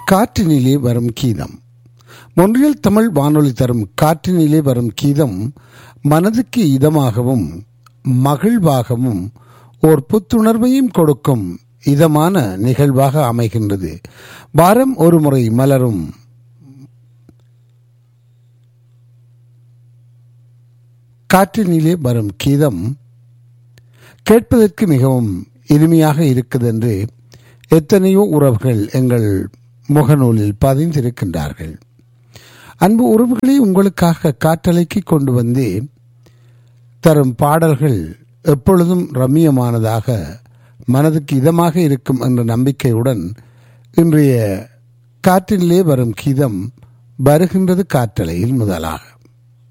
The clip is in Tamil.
காற்றினிலே வரும் கீதம் மொன்றியல் தமிழ் வானொலி தரும் காற்றினிலே வரும் கீதம் மனதுக்கு இதமாகவும் மகிழ்வாகவும் ஓர் புத்துணர்வையும் கொடுக்கும் இதமான நிகழ்வாக அமைகின்றது வாரம் ஒரு முறை மலரும் காற்றினிலே வரும் கீதம் கேட்பதற்கு மிகவும் இனிமையாக இருக்குது என்று எத்தனையோ உறவுகள் எங்கள் முகநூலில் பதிந்திருக்கின்றார்கள் அன்பு உறவுகளை உங்களுக்காக காற்றலைக்கு கொண்டு வந்து தரும் பாடல்கள் எப்பொழுதும் ரம்மியமானதாக மனதுக்கு இதமாக இருக்கும் என்ற நம்பிக்கையுடன் இன்றைய காற்றிலே வரும் கீதம் வருகின்றது காற்றலையில் முதலாக